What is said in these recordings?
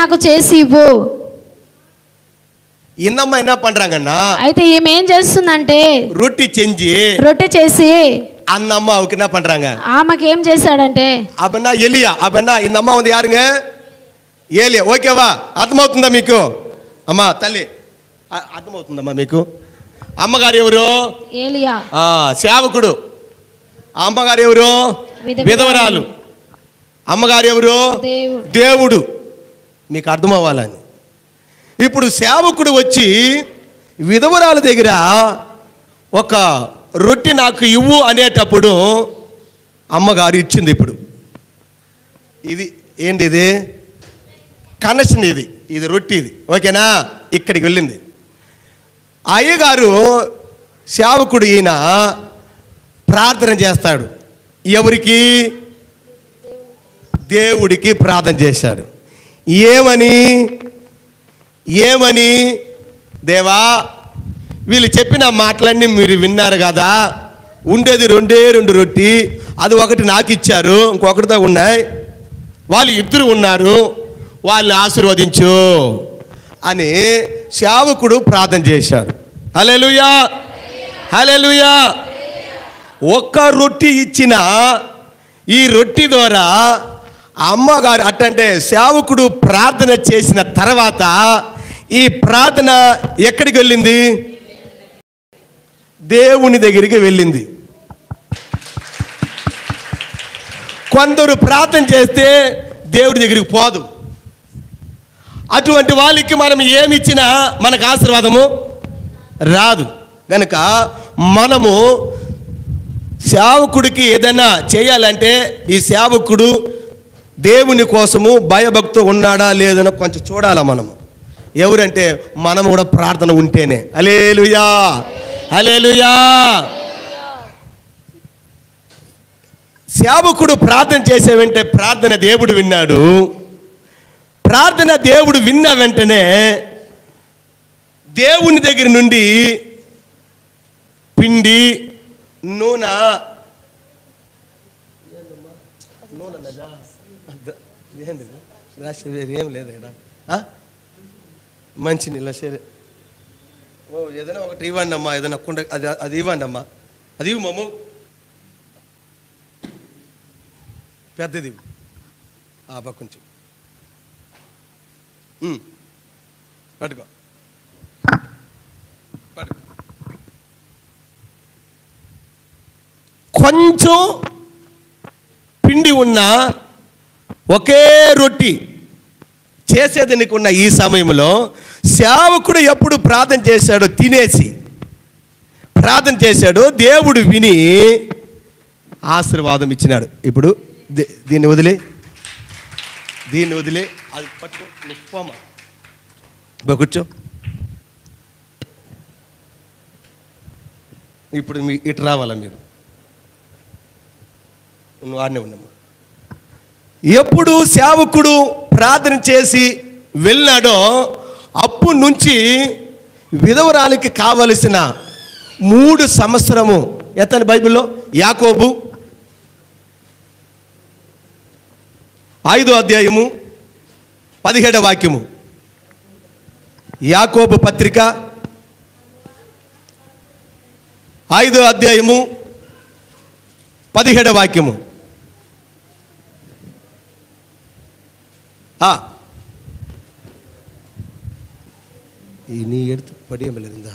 నాకు చేసి ఇవ్వు இன்னம்மா என்ன பண்றாங்கன்னா అయితే ఈమె ఏం చేస్తుందంటే ரொட்டி செஞ்சு రొట్టె చేసి அந்த அம்மாவுக்கு என்ன பண்றாங்க ఆమెకి ఏం చేశాడంటే அப்படின்னா ఎలియా அப்படின்னா இந்த అమ్మ வந்து யாருங்க ఏలియా ఓకేవా అర్థమవుతుందా మీకు అమ్మా తల్లి అ- అర్థమవుతుందమ్మా మీకు అమ్మగారు ఎవరు ఏలియా ఆ సేవకుడు ఆ అమ్మగారు ఎవరు విధవ- విధవరాలు అమ్మగారు ఎవరు దేవుడు దేవుడు మీకు అర్థం అవ్వాలని ఇప్పుడు సేవకుడు వచ్చి విధవరాల దగ్గర ఒక రొట్టె నాకు ఇవ్వు అనేటప్పుడు అమ్మగారు ఇచ్చింది ఇప్పుడు ఇది ఏంటి ఇది కనెక్షన్ ఇది ఇది రొట్టె ఇది ఓకేనా ఇక్కడికి వెళ్ళింది అయ్యగారు సేవకుడు ఈయన ప్రార్థన చేస్తాడు ఎవరికి దేవుడికి ప్రార్థన చేశాడు ఏమని ఏమని దేవా వీళ్ళు చెప్పిన మాటలన్నీ మీరు విన్నారు కదా ఉండేది రెండే రెండు రొట్టి అది ఒకటి నాకు ఇచ్చారు ఇంకొకటితో ఉన్నాయి వాళ్ళు ఇద్దరు ఉన్నారు వాళ్ళని ఆశీర్వదించు అని సేవకుడు ప్రార్థన చేశాడు హల్లెలూయా హల్లెలూయా ఒక్క రొట్టి ఇచ్చిన ఈ రొట్టి ద్వారా అమ్మగారు అట్టంటే సేవకుడు ప్రార్థన చేసిన తర్వాత ఈ ప్రార్థన ఎక్కడికి వెళ్ళింది దేవుని దగ్గరికి వెళ్ళింది కొందరు ప్రార్థన చేస్తే దేవుడి దగ్గరికి పోదు అటువంటి వాళ్ళకి మనం ఏమి ఇచ్చినా మనకు ఆశీర్వాదము రాదు కనుక మనము సేవకుడికి ఏదైనా చేయాలంటే ఈ సేవకుడు దేవుని కోసము భయభక్తి ఉన్నాడా లేదని కొంచెం చూడాలా మనము ఎవరంటే మనం కూడా ప్రార్థన ఉంటేనే అలేలుయా అలేలుయా సేవకుడు ప్రార్థన చేసే వెంటనే ప్రార్థన దేవుడు విన్నాడు ప్రార్థన దేవుడు విన్న వెంటనే దేవుని దగ్గర నుండి పిండి నూనె నూనె లేదా? అద్ద- ఏంది ఇది? రాసి వేరే ఏం లేదు ఇక్కడ ఆ? మంచి నీళ్ళ సరే ఓ ఏదైనా ఒకటి ఇవ్వండి అమ్మా ఏదైనా కుండ అది అది ఇవ్వండి అమ్మా అది ఇవ్వు మమ్ము పెద్దది ఇవ్వు. ఆ పక్క కొంచెం ఉమ్. పట్టుకో పట్టుకో కొంచెం పిండి ఉన్న ఒకే రొట్టి చేసేదానికి ఉన్న ఈ సమయంలో సేవకుడు ఎప్పుడు ప్రార్థన చేశాడో తినేసి ప్రార్థన చేశాడు దేవుడు విని ఆశీర్వాదం ఇచ్చినాడు ఇప్పుడు దీ- దీన్ని వదిలే దీన్ని వదిలే అది పట్టుకో నువ్వు పోమా బా కూర్చో ఇప్పుడు మీ ఇటు రావాలా మీరు నువ్వు ఆడనే ఉన్నాము ఎప్పుడు సేవకుడు ప్రార్థన చేసి వెళ్ళాడో అప్పటి నుంచి విధవరాలికి కావలసిన మూడు సంవత్సరము ఎత్తని బైబిల్లో యాకోబు ఐదో అధ్యాయము పదిహేడవ వాక్యము యాకోబు పత్రిక ఐదో అధ్యాయము పదిహేడవ వాక్యము ఆ. ఈ నీ ఎడుతు పడియమలేదా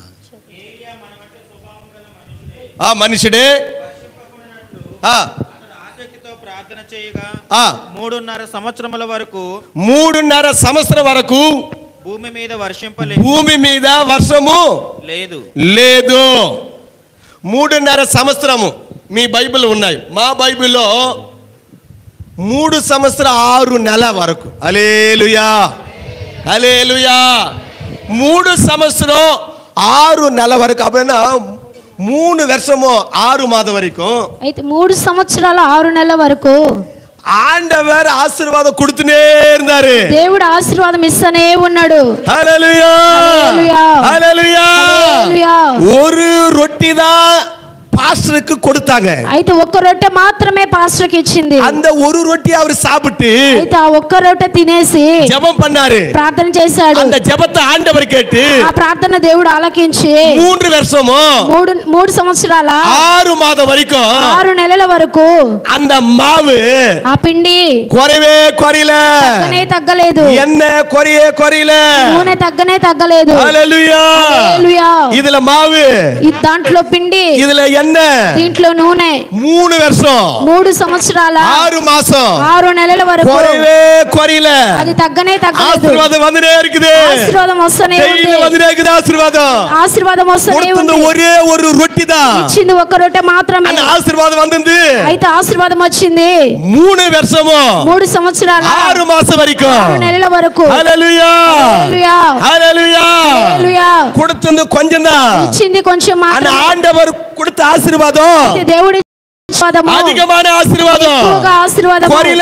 ఆ మనుషుడే ఆ, అతడు ఆసక్తితో ప్రార్థన చేయగా ఆ, మూడున్నర సంవత్సరముల వరకు మూడున్నర సంవత్సరం వరకు భూమి మీద వర్షింపలేదు భూమి మీద వర్షము లేదు లేదు మూడున్నర సంవత్సరము మీ బైబిల్ ఉన్నాయి మా బైబిల్లో మూడు సంవత్సర ఆరు నెల వరకు అలేలుయా అలేలుయా మూడు సంవత్సరం ఆరు నెల వరకు అప్పుడైనా మూడు వర్షము ఆరు మాదం వరకు అయితే మూడు సంవత్సరాల ఆరు నెలల వరకు ஆண்டவர் ஆசீர்வாதம் கொடுத்துனே இருந்தாரு దేవుడు ఆశీర్వాదం ఇస్తూనే ఉన్నాడు ஹalleluya ஹalleluya. ஹalleluya హల్లెలూయా. ஒரு ரொட்டி தான் பாஸ்டருக்கு கொடுத்தாங்க అయితే ఒక్క రొట్టె మాత్రమే పాస్టర్ కి ఇచ్చింది அந்த ஒரு ரொட்டி அவர் சாப்பிட்டு అయితే ఆ ఒక్క రొట్టె తినేసి ஜெபம் பண்ணாரு ప్రార్థన చేశాడు அந்த ஜெபத்தை ஆண்டவர் கேட்டு ఆ ప్రార్థన దేవుడు ఆలకించి மூன்று வருஷமும் మూడు మూడు సంవత్సరాల ஆறு மாதம் வரைக்கும் ఆరు నెలల వరకు அந்த మాவு ఆ పిండి குறைவே குறையல తగ్గనే తగ్గలేదు என்ன குறையே குறையல నూనె తగ్గనే తగ్గలేదు ஹalleluya హల్లెలూయా. இதுல மாவு ఈ దాంట్లో పిండి இதுல என்ன దీంట్లో నూనె மூணு வருஷம் మూడు సంవత్సరాల ஆறு மாசம் ఆరు నెలల వరకు குறைவே குறையல అది తగ్గనే తగ్గలేదు ஆசீர்வாதம் வந்துட்டே இருக்குது ఆశీర్వాదం వస్తూనే டெய்லி ఉంది வந்துட்டே இருக்குது ஆசீர்வாதம் ఆశీర్వాదం వస్తూనే கொடுத்தது ఉంది ஒரே ஒரு ரொட்டி தான் ఇచ్చింది ఒక్క రొట్టె మాత్రమే அந்த ஆசீர்வாதம் வந்தது అయితే ఆశీర్వాదం వచ్చింది மூணு வருஷமும் మూడు సంవత్సరాల ஆறு மாசம் வரைக்கும் ఆరు నెలల వరకు ஹalleluya హల్లెలూయా. ஹalleluya హల్లెలూయా. கொடுத்தது கொஞ்சம் தான் ఇచ్చింది కొంచెం ஆனா మాత్రమే ஆண்டவர் கொடுத்த ஆசீர்வாதம் అయితే దేవుడి ఆశీర్వాదము அதிகமான ஆசீர்வாதம் ఎక్కువగా ఆశీర్వాదము குறையில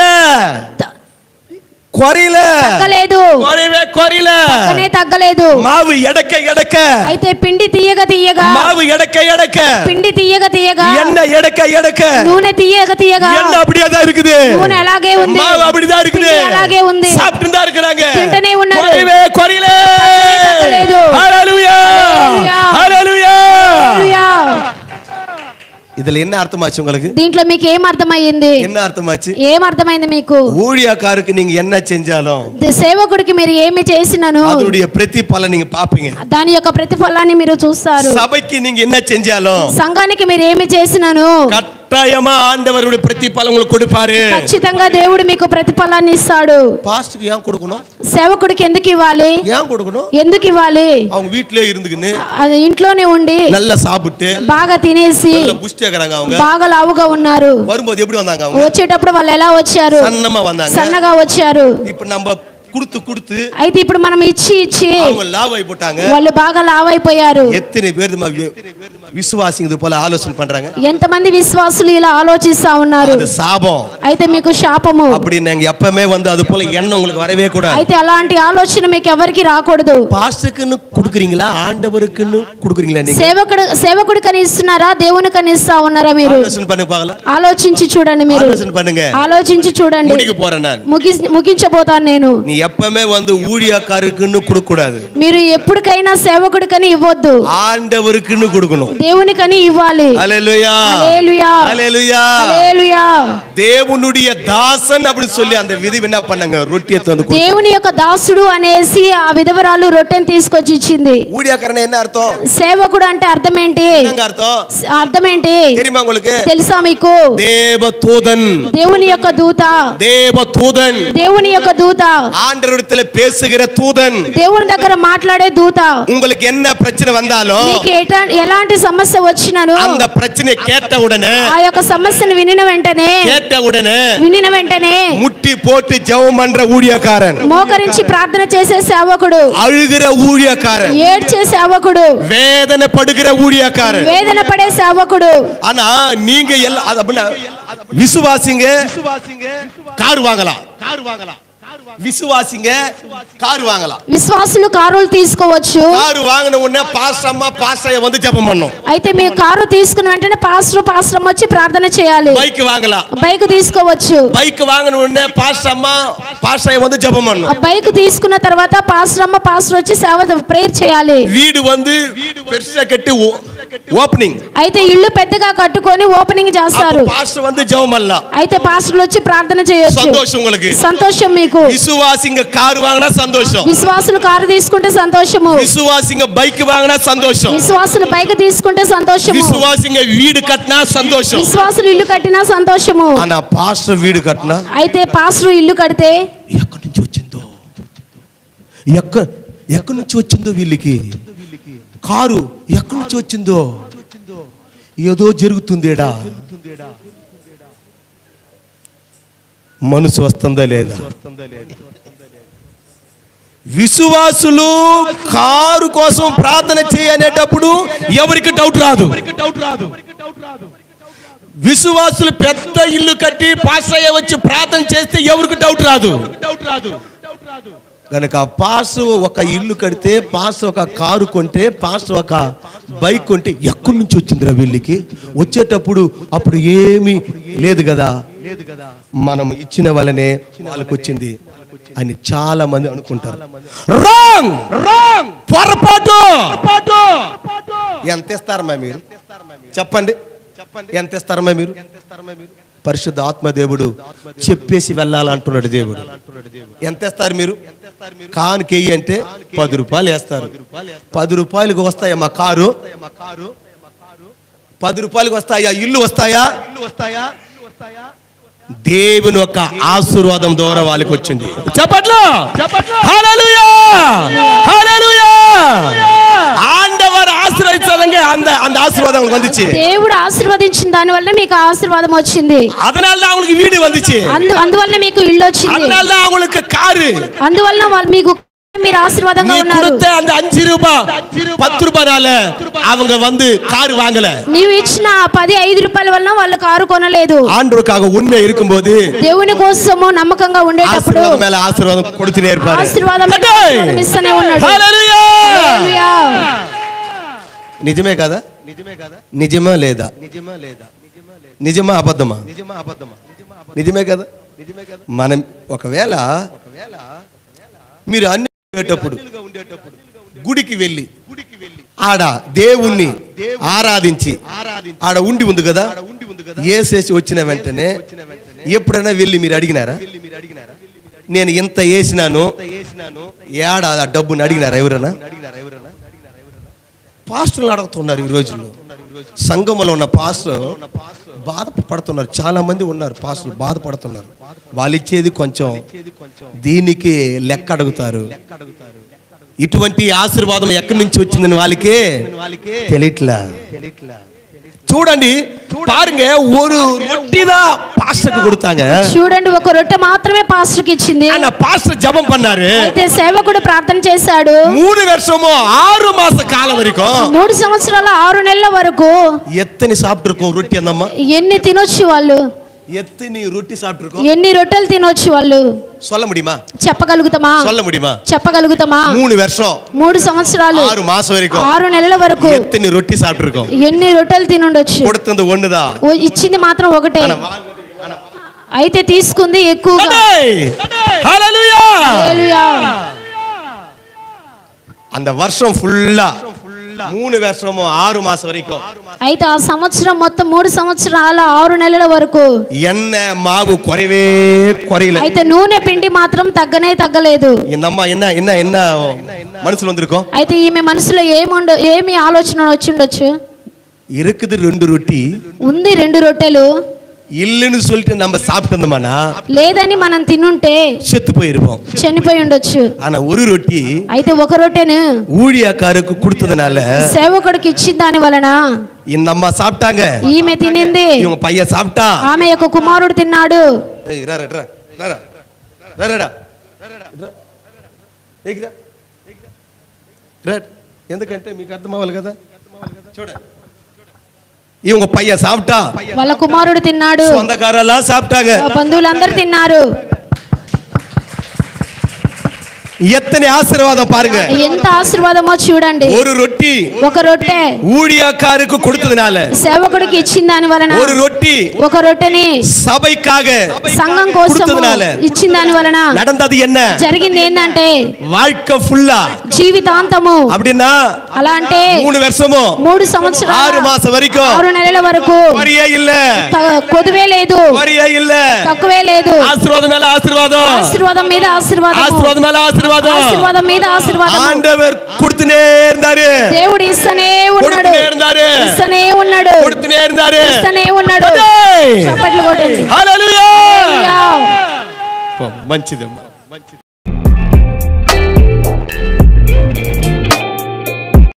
குறையில తగ్గలేదు குறைவே குறையில తగ్గనే తగ్గలేదు மாவு எடக்க எடக்க అయితే పిండి తీయగ తీయగా மாவு எடக்க எடக்க పిండి తీయగ తీయగా எண்ணெய் எடக்க எடக்க నూనె తీయగ తీయగా எண்ணெய் அப்படியே தான் இருக்குது నూనె అలాగే ఉంది மாவு அப்படிதான் இருக்குது పిండి అలాగే ఉంది சாப்பிட்டு தான் இருக்கிறாங்க తింటూనే ఉన్నారు. குறைவே குறையில తగ్గలేదు. ஹalleluya హల్లెలూయా. ஹalleluya హల్లెలూయా. இதுல என்ன அர்த்தமாச்சு உங்களுக்கு దీంట్లో మీకు ఏం అర్థమయ్యింది என்ன అర్థమాச்சு ఏం అర్థమైంది మీకు ஊழியக்காருக்கு நீங்க என்ன செஞ்சாலும் దే- సేవకుడికి మీరు ఏమి చేసినను அதனுடைய பிரதிபலன் நீங்க பாப்பீங்க దాని యొక్క ప్రతిఫలాన్ని మీరు చూస్తారు சபைக்கு நீங்க என்ன செஞ்சாலும் సంఘానికి మీరు ఏమి చేసినను கட்டாயமா ஆண்டவருடைய பிரதிபலன் உங்களுக்கு கொடுப்பாரு ఖచ్చితంగా దేవుడు మీకు ప్రతిఫలాన్ని ఇస్తాడు பாஸ்டுக்கு ஏன் கொடுக்கணும் సేవకుడికి ఎందుకు ఇవ్వాలి ஏன் கொடுக்கணும் ఎందుకు ఇవ్వాలి அவங்க வீட்டிலே இருந்துக்கின்னு అది ఇంట్లోనే ఉండి நல்லா சாப்பிட்டு బాగా తినేసి நல்ல புஷ்டி ஆகுறாங்க அவங்க బాగా లావుగా ఉన్నారు வரும்போது எப்படி வந்தாங்க அவங்க వచ్చేటప్పుడు వాళ్ళు ఎలా వచ్చారు சன்னமா வந்தாங்க సన్నగా వచ్చారు இப்ப நம்ம கொடுத்து கொடுத்து అయితే ఇప్పుడు మనం ఇచ్చి ఇచ్చి அவங்க லாவாய் போட்டாங்க వాళ్ళు బాగా లావైపోయారు எத்தனை பேர் நம்ம வி- விசுவாசிங்க இது போல ஆலோசனை பண்றாங்க ఎంతమంది విశ్వాసులు ఇలా ఆలోచిస్తా ఉన్నారు அது சாபம் అయితే మీకు శాపము அப்படி நாங்க எப்பவுமே வந்து அது போல எண்ணம் உங்களுக்கு வரவே கூடாது అయితే అలాంటి ఆలోచన మీకు ఎవరికి రాకూడదు பாஸ்டுக்குன்னு கொடுக்குறீங்களா ஆண்டவருக்குன்னு கொடுக்குறீங்களா நீங்க సేవకుడు సేవకుడికని ఇస్తున్నారా దేవునికని ఇస్తా ఉన్నారా మీరు ஆலோசனை பண்ணி பார்க்கலாம் ఆలోచించి చూడండి మీరు ஆலோசனை பண்ணுங்க ఆలోచించి చూడండి முடிக்க போறேன் நான் ముగి ముగించబోతాను నేను நீ எப்பவுமே வந்து ஊழியக்காருக்குன்னு கொடுக்க கூடாது మీరు ఎప్పటికైనా సేవకుడికని ఇవ్వద్దు ஆண்டவருக்குன்னு கொடுக்கணும் దేవునికని ఇవ్వాలి அலையலுயா హల్లెలూయా. அலையலுயா హల్లెలూయా. தேவனுடைய தாசன் அப்படின்னு சொல்லி அந்த விதி என்ன பண்ணாங்க ரொட்டியை தந்து கொடு- దేవుని యొక్క దాసుడు అనేసి ఆ విధవరాలు రొట్టెని తీసుకొచ్చి ఇచ్చింది ஊழியக்காரன் என்ன அர்த்தம் సేవకుడు అంటే అర్థం ఏంటి என்னங்க அர்த்தம் అర్థం ఏంటి தெரியுமா உங்களுக்கு తెలుసా మీకు தேவ தூதன் దేవుని యొక్క దూత தேவ தூதன் దేవుని యొక్క దూత ஆண்டவரிடத்துல பேசுகிற தூதன் దేవుని దగ్గర మాట్లాడే దూత உங்களுக்கு என்ன பிரச்சனை வந்தாலும் నీకు ఎట- ఎలాంటి సమస్య వచ్చినను அந்த பிரச்சனையை கேட்ட உடனே ఆ యొక్క సమస్యను వినిన వెంటనే கேட்ட உடனே వినిన వెంటనే முட்டி போட்டு ஜெபம் பண்ற ஊழியக்காரன் మోకరించి ప్రార్థన చేసే సేవకుడు அழுகிற ஊழியக்காரன் ఏడ్చే సేవకుడు வேதனை படுகிற ஊழியக்காரன் వేదన పడే సేవకుడు ஆனா நீங்க எல்லாம் அது அப்படின்னா விசுவாசிங்க கார் வாங்கலாம் கார் வாங்கலாம் விசுவாசிங்க கார் வாங்கலாம் విశ్వాసులు కారులు తీసుకోవచ్చు கார் வாங்கின உடனே பாஸ்டர் அம்மா பாஸ்டர் வந்து ஜெபம் பண்ணும் అయితే మీ కారు తీసుకున్న వెంటనే పాస్టర్ పాస్టర్ వచ్చి ప్రార్థన చేయాలి பைக் வாங்கலாம் బైక్ తీసుకోవచ్చు பைக் வாங்கின உடனே பாஸ்டர் அம்மா பாஸ்டர் வந்து ஜெபம் ఆ பண்ணும் బైక్ తీసుకున్న తర్వాత పాస్టర్ అమ్మ పాస్టర్ వచ్చి సేవ ప్రేయర్ చేయాలి வீடு வந்து பெருசா கட்டி ஓப்பனிங் అయితే ఇల్లు పెద్దగా కట్టుకొని ఓపెనింగ్ చేస్తారు பாஸ்டர் வந்து ஜெபம் பண்ணலாம் అయితే పాస్టర్లు వచ్చి ప్రార్థన చేయొచ్చు சந்தோஷம் உங்களுக்கு సంతోషం మీకు விசுவாசிங்க கார் வாங்கினா சந்தோஷம் విశ్వాసులు కారు తీసుకుంటే సంతోషము விசுவாசிங்க பைக் வாங்கினா சந்தோஷம் విశ్వాసులు బైక్ తీసుకుంటే సంతోషము விசுவாசிங்க வீடு கட்டினா சந்தோஷம் విశ్వాసులు ఇల్లు కట్టినా సంతోషము ஆனா பாஸ்டர் வீடு கட்டினா అయితే పాస్టర్ ఇల్లు కడితే ఎక్కడి నుంచి వచ్చిందో ఎక్క ఎక్కడి నుంచి వచ్చిందో వీళ్ళకి కారు ఎక్కడి నుంచి వచ్చిందో ఏదో జరుగుతుందేడా మనసు వస్తుందా లేదా విశ్వాసులు కారు కోసం ప్రార్థన చేయనేటప్పుడు ఎవరికి డౌట్ రాదు విశ్వాసులు పెద్ద ఇల్లు కట్టి పాస్టయ్య వచ్చి ప్రార్థన చేస్తే ఎవరికి డౌట్ రాదు కనుక పాస్ ఒక ఇల్లు కడితే పాస్ ఒక కారు కొంటే పాస్ ఒక బైక్ కొంటే ఎక్కడి నుంచి వచ్చిందిరా వీళ్ళకి వచ్చేటప్పుడు అప్పుడు ఏమీ లేదు కదా మనం ఇచ్చిన వల్లనే వాళ్ళకి వచ్చింది అని చాలా మంది అనుకుంటారు రాంగ్ రాంగ్ పొరపాటు ఎంత ఇస్తారమ్మా మీరు చెప్పండి చెప్పండి ఎంత ఇస్తారమ్మా మీరు పరిశుద్ధ ఆత్మదేవుడు చెప్పేసి వెళ్ళాలంటున్నాడు దేవుడు ఎంత ఇస్తారు మీరు కానుకెయ్యి అంటే పది రూపాయలు వేస్తారు పది రూపాయలకు వస్తాయా మా కారు పది రూపాయలకు వస్తాయా ఇల్లు వస్తాయా ఇల్లు వస్తాయా దేవుని యొక్క ఆశీర్వాదం ద్వారా వాళ్ళకి వచ్చింది చెప్పట్లో హల్లెలూయా హల్లెలూయా ఆండవర్ ఆశీర్వదించాలంటే அந்த அந்த ஆசீர்வாதம் அவங்களுக்கு வந்துச்சு దేవుడు ఆశీర్వదించిన దాని వల్ల మీకు ఆశీర్వాదం వచ్చింది அதனால தான் அவங்களுக்கு வீடு வந்துச்சு అందు అందువల్ల మీకు ఇల్లు వచ్చింది அதனால தான் அவங்களுக்கு காரு అందువల్ల వాళ్ళు మీకు మీరు ఆశీర్వాదంగా நீ ఉన్నారు கொடுத்த அந்த அஞ்சு ரூபாய் பத்து ரூபாயால அவங்க வந்து கார் வாங்கல నీవు ఇచ్చిన పది ఐదు రూపాయల వలన వాళ్ళు కారు కొనలేదు ஆண்டவருக்காக உண்மை இருக்கும்போது దేవుని కోసము నమ్మకంగా ఉండేటప్పుడు ஆசீர்வாதம் மேல ஆசீர்வாதம் கொடுத்துட்டே இருப்பாரு ఆశీర్వాదం మీద Hey! ఆశీర్వాదం ఇస్తూనే ఉన్నాడు హల్లెలూయా! హల్లెలూయా. నిజమే కదా నిజమే కదా నిజమా లేదా నిజమా లేదా నిజమా అబద్ధమా నిజమా అబద్ధమా నిజమే కదా నిజమే కదా మనం ఒకవేళ ఒకవేళ మీరు అన్ని ఉండేటప్పుడు గుడికి వెళ్ళి గుడికి వెళ్ళి ఆడ దేవుణ్ణి ఆరాధించి ఆడ ఉండి ఉంది కదా ఏసేసి వచ్చిన వెంటనే ఎప్పుడైనా వెళ్ళి మీరు అడిగినారా నేను ఇంత వేసినాను ఏడా ఆ డబ్బుని అడిగినారా ఎవరైనా పాస్టర్లు అడుగుతున్నారు ఈ రోజుల్లో సంఘంలో ఉన్న పాస్టర్ బాధపడుతున్నారు చాలా మంది ఉన్నారు పాస్టర్లు బాధపడుతున్నారు వాళ్ళు ఇచ్చేది కొంచెం దీనికి లెక్క అడుగుతారు ఇటువంటి ఆశీర్వాదం ఎక్కడి నుంచి వచ్చిందని వాళ్ళకి తెలియట్లా చూడండి பாருங்க ஒரு ரொட்டி தான் பாஸ்டருக்கு கொடுத்தாங்க చూడండి ఒక రొట్టె మాత్రమే పాస్టర్కి ఇచ్చింది ஆனா பாஸ்டர் ஜெபம் பண்ணாரு అయితే సేవకుడు ప్రార్థన చేశాడు மூணு வருஷமும் ஆறு மாச காலம் வரைக்கும் మూడు సంవత్సరాల ఆరు నెలల వరకు எத்தனை சாப்பிட்டுருக்கோம் ரொட்டி அந்தம்மா ఎన్ని తినొచ్చు వాళ్ళు எத்தனை ரொட்டி சாப்பிட்டுருக்கோம் ఎన్ని రొట్టెలు తినొచ్చు వాళ్ళు சொல்ல முடியுமா చెప్పగలుగుతామా சொல்ல முடியுமா చెప్పగలుగుతామా மூணு வருஷம் మూడు సంవత్సరాలు ஆறு மாசம் வரைக்கும் ఆరు నెలల వరకు எத்தனை ரொட்டி சாப்பிட்டுருக்கோம் ఎన్ని రొట్టెలు తినుండొచ్చు கொடுத்தது ஒண்ணுதான் ఓ- ఇచ్చింది మాత్రం ఒకటే ஆனா வாங்க- ஆனா- అయితే తీసుకుంది ఎక్కువగా அடேய்! ஹalleluya! హల్లెలూయా. அந்த வருஷம் ஃபுல்லா மூணு வருஷமும் ஆறு மாசம் வரைக்கும் అయితే ఆ సంవత్సరం మొత్తం మూడు సంవత్సరాల ఆరు నెలల వరకు எண்ணெய் மாவு குறைவே குறையல అయితే నూనె పిండి మాత్రం తగ్గనే తగ్గలేదు இந்த అమ్மா என்ன என்ன என்ன மனசுல வந்திருக்கோம் అయితే ఈమె మనసులో ఏముండ ఏమి ఆలోచన వచ్చి ఉండొచ్చు இருக்குது ரெண்டு ரொட்டி ఉంది రెండు రొట్టెలు இல்லைன்னு சொல்லிட்டு நம்ம சாப்பிட்டு లేదని మనం తినుంటే செத்து போயிருப்போம் చనిపోయి ఉండొచ్చు ஆனா ஒரு ரொட்டி అయితే ఒక రొట్టెను ஊழியக்காருக்கு கொடுத்ததுனால సేవకుడికి ఇచ్చిన దాని వలన இந்த அம்மா சாப்பிட்டாங்க ఈమె తినింది இவங்க பையன் சாப்பிட்டா ఆమె యొక్క కుమారుడు తిన్నాడు ఏయ్, రా, రా, రా, రా, రా. రా, రా, రా. రా. ఏయ్, రా. రా. ఎందుకంటే మీకు అర్థం అవ్వాలి కదా చూడ இவங்க பையன் சாப்பிட்டா వాళ్ళ కుమారుడు తిన్నాడు சொந்தக்காரெல்லாம் சாப்பிட்டாங்க బంధువులందరూ తిన్నారు எத்தனை ஆசீர்வாதம் பாருங்க ఎంత ఆశీర్వాదమో చూడండి ஒரு ரொட்டி ఒక రొట్టె ஊழியக்காருக்கு கொடுத்ததுனால సేవకుడికి ఇచ్చిన దాని వలన ஒரு ரொட்டி ఒక రొట్టెని சபைக்காக సంఘం కోసం கொடுத்ததுனால ఇచ్చిన దాని వలన நடந்தது என்ன జరిగింది ఏంటంటే வாழ்க்கை ஃபுல்லா జీవితాంతము அப்படின்னா అలా అంటే மூணு வருஷமும் మూడు ஆறு సంవత్సరాలు மாசம் வரைக்கும் ఆరు నెలల వరకు குறையே இல்ல త- కొదువే లేదు குறையே இல்ல తక్కువే లేదు ஆசீர்வாதம் மேல ஆசீர்வாதம் ఆశీర్వాదం మీద ఆశీర్వాదం ஆசீர்வாதம் மேல ஆசீர்வாதம் ఆశీర్వాదం మీద ఆశీర్వాదం ஆண்டவர் கொடுத்துனே இருந்தாரு దేవుడు ఇస్తనే ఉన్నాడు கொடுத்துனே இருந்தாரு ఇస్తనే ఉన్నాడు கொடுத்துனே இருந்தாரு ఇస్తనే ఉన్నాడు అదే! చప్పట్లు కొట్టండి హల్లెలూయా హల్లెలూయా. మంచిదమ్మా మంచిది